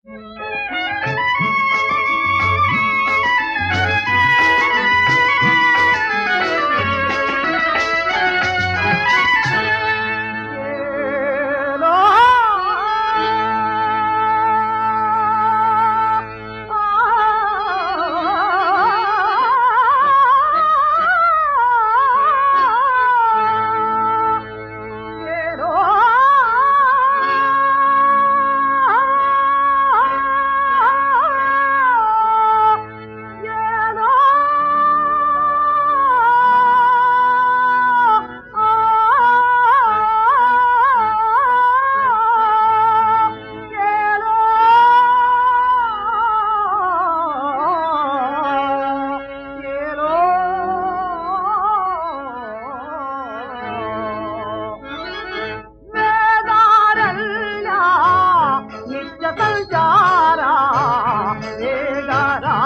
ವೇದಾರಲ್ಲ ನಿತ್ಯ ಸಂಚಾರ ವೇದಾರ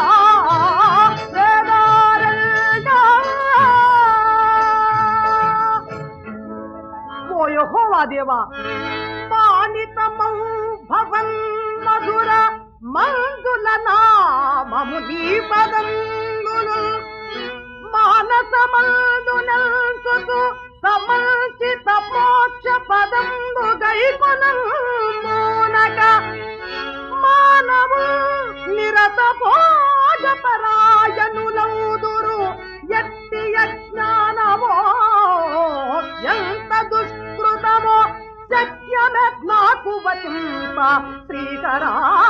ವೇದಾರಲ್ಲ ఓ యెహోవా దేవా పానితమౌ భవన్ మధుర మందుల నామము నీ పదంగులు మానసమందునంతుకు సమంచిత మోక్ష పదంబు గైకొనక మానవు నిరత భోజ పరాయణులౌదురు ఎట్టి అజ్ఞానమో ఎంత దుష్కృతమో సత్యమే నాకు వచింప శ్రీకరా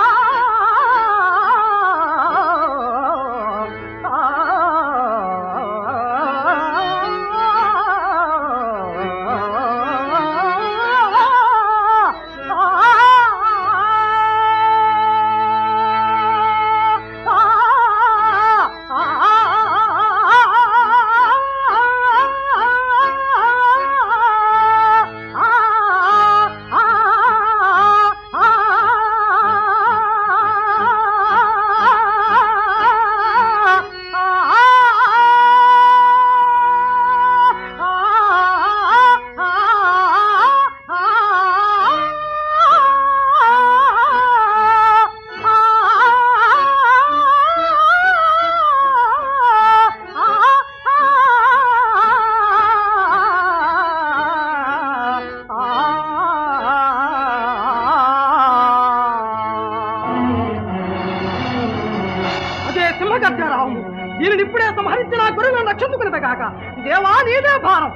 అదే సింహగర్జరావు దీనిని ఇప్పుడే సంహరించిన గురువులను రక్షించుకునేది కాక దేవా నీదే భారం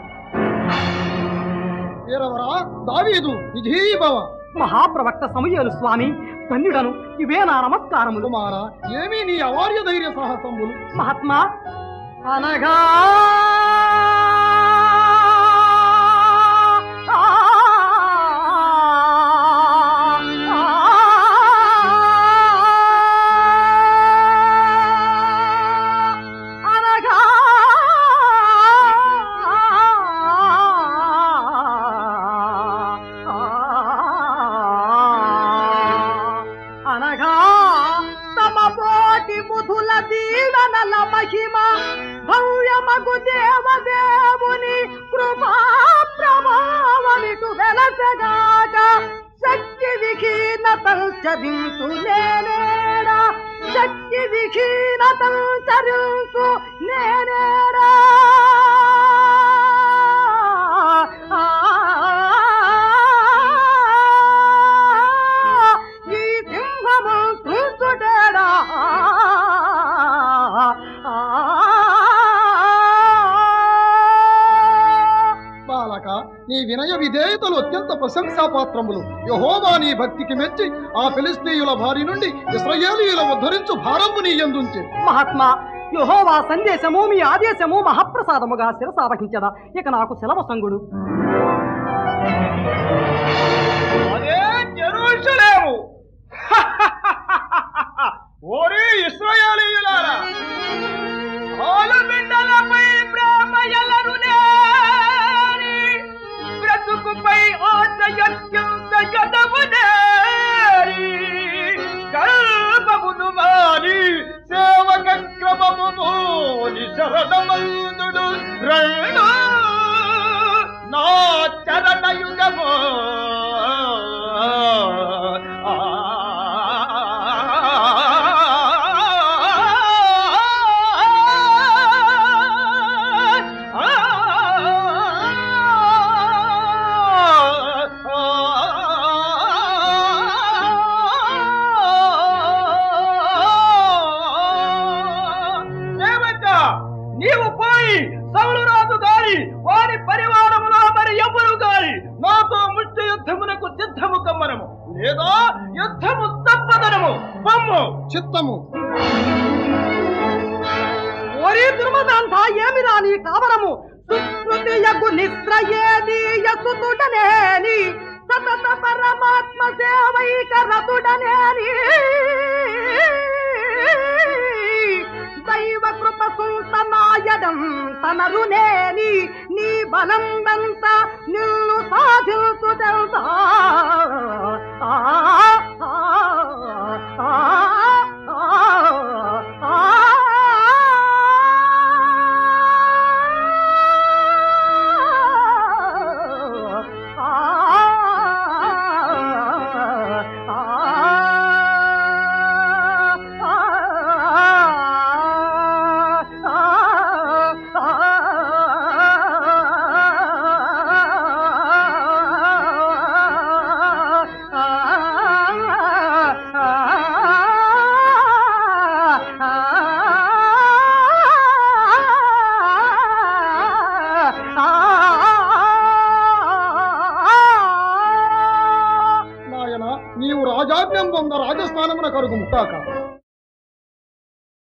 వీరవరా దావీదు విధీభవ మహాప్రవక్త సమయలు స్వామి ధన్యుడను ఇవే నా నమస్కారములు కుమార ఏమీ నీ అవార్య ధైర్య సాహసములు మహాత్మా అనగా అనగా అనగా తమ పోటి బుధుల దీవెనల మహిమ భవ్యమగు దేవదేవుని కృపా ప్రభావమిటు వెలసగాక శక్తి విహీనతల్ చరించు నేనేడా శక్తి విహీనతల్ చరించు నేనేడా ఈ సింహము చూచుటేడా బాలక నీ వినయ విధేయతలు అత్యంత ప్రశంసాపాత్రములు యహోవా నీ భక్తికి మెచ్చి ఆ ఫిలిస్తీయుల భారి నుండి ఇస్రాయేలీయుల ఉద్ధరించు భారము నీ ఎందుంచి మహాత్మా యహోవా సందేశము మీ ఆదేశము మహాప్రసాదముగా శిరసావహించదా ఇక నాకు సెలవు సంగుడు అదే జెరూషలేము ఓరి ఇస్రాయేలీయులారా ఆలబిడ్డలపై ప్రేమయలను లేని బ్రతుకుపై ఆశయంత గదవునేరి గర్భమును మాని సేవక క్రమమును శరణమందుడు రెండు నా చరణయుగము లేదా యుద్ధము తప్పదనము బొమ్ము చిత్తము ఓరి దుర్మదాంత ఏమి రాని కావరము సుకృతియగు నిశ్రయేదీయ సుతుడనేని సతత పరమాత్మ సేవైక రతుడనేని దైవ కృప సుల్తనాయడం తనరునేని నీ బలందంత నిన్ను సాధించుదంతా ఆ ఆ ఆ ఆ నాయన నీవు రాజాజ్ఞం పొంద రాజస్థానమున కరుగు ముట్టాక